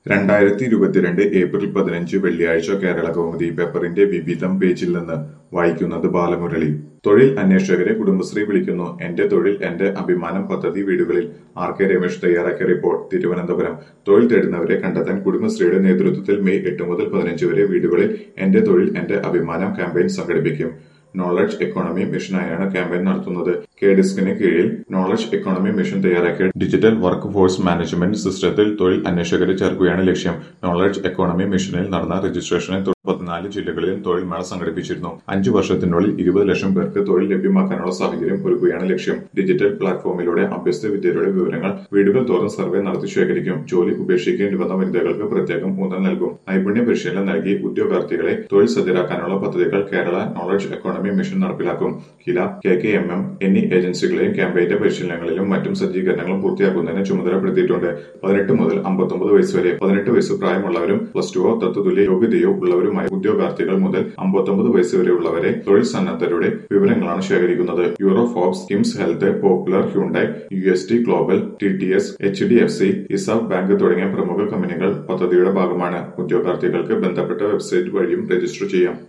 രണ്ടായിരത്തി ഇരുപത്തിരണ്ട് ഏപ്രിൽ പതിനഞ്ച് വെള്ളിയാഴ്ച കേരള കൗമുദി പേപ്പറിന്റെ വിവിധം പേജിൽ നിന്ന് വായിക്കുന്നത് ബാലമുരളി തൊഴിൽ അന്വേഷകരെ കുടുംബശ്രീ വിളിക്കുന്നു എന്റെ തൊഴിൽ എന്റെ അഭിമാനം പദ്ധതി വീടുകളിൽ ആർ കെ രമേശ് തയ്യാറാക്കിയ റിപ്പോർട്ട് തിരുവനന്തപുരം തൊഴിൽ തേടുന്നവരെ കണ്ടെത്താൻ കുടുംബശ്രീയുടെ നേതൃത്വത്തിൽ മെയ് എട്ട് മുതൽ പതിനഞ്ച് വരെ വീടുകളിൽ എന്റെ തൊഴിൽ എന്റെ അഭിമാനം ക്യാമ്പയിൻ സംഘടിപ്പിക്കും നോളജ് എക്കോണമി മിഷനായാണ് ക്യാമ്പയിൻ നടത്തുന്നത് കെ ഡിസ്കിന് കീഴിൽ നോളജ് എക്കോണമി മിഷൻ തയ്യാറാക്കിയ ഡിജിറ്റൽ വർക്ക് ഫോഴ്സ് മാനേജ്മെന്റ് സിസ്റ്റത്തിൽ തൊഴിൽ അന്വേഷകരെ ചേർക്കുകയാണ് ലക്ഷ്യം നോളജ് എക്കോണമി മിഷനിൽ നടന്ന രജിസ്ട്രേഷനെ തുടർന്ന് പതിനാല് ജില്ലകളിലും തൊഴിൽ മേള സംഘടിപ്പിച്ചിരുന്നു അഞ്ചു വർഷത്തിനുള്ളിൽ ഇരുപത് ലക്ഷം പേർക്ക് തൊഴിൽ ലഭ്യമാക്കാനുള്ള സാഹചര്യം ഒരുക്കുകയാണ് ലക്ഷ്യം ഡിജിറ്റൽ പ്ലാറ്റ്ഫോമിലൂടെ അഭ്യസ്ത വിദ്യരുടെ വിവരങ്ങൾ വീടുകൾ തോറും സർവേ നടത്തി ശേഖരിക്കും ജോലി ഉപേക്ഷിക്കേണ്ടി വന്ന വനിതകൾക്ക് പ്രത്യേകം ഊന്നൽ നൽകും നൈപുണ്യ പരിശീലനം നൽകി ഉദ്യോഗാർത്ഥികളെ തൊഴിൽ സജ്ജരാക്കാനുള്ള പദ്ധതികൾ കേരള നോളജ് എക്കോണമി മിഷൻ നടപ്പിലാക്കും KILA K K M M എന്നീ ഏജൻസികളെയും ക്യാമ്പയിന്റെ പരിശീലനങ്ങളിലും മറ്റും സജ്ജീകരണങ്ങളും പൂർത്തിയാക്കുന്നതിന് ചുമതലപ്പെടുത്തിയിട്ടുണ്ട് പതിനെട്ട് മുതൽ അമ്പത്തൊമ്പത് വയസ്സ് വരെ പതിനെട്ട് വയസ്സ് പ്രായമുള്ളവരും പ്ലസ് ടുവോ തത്വതുല്യ യോഗ്യതയോ ഉള്ളവരുമായ ഉദ്യോഗാർത്ഥികൾ മുതൽ അമ്പത്തൊമ്പത് വയസ്സ് വരെയുള്ളവരെ തൊഴിൽ സന്നദ്ധരുടെ വിവരങ്ങളാണ് ശേഖരിക്കുന്നത് Euro Forbes KIMS health Popular Hyundai U S T global T T S H D F C ESAF bank തുടങ്ങിയ പ്രമുഖ കമ്പനികൾ പദ്ധതിയുടെ ഭാഗമാണ് ഉദ്യോഗാർത്ഥികൾക്ക് ബന്ധപ്പെട്ട വെബ്സൈറ്റ് വഴിയും രജിസ്റ്റർ ചെയ്യാം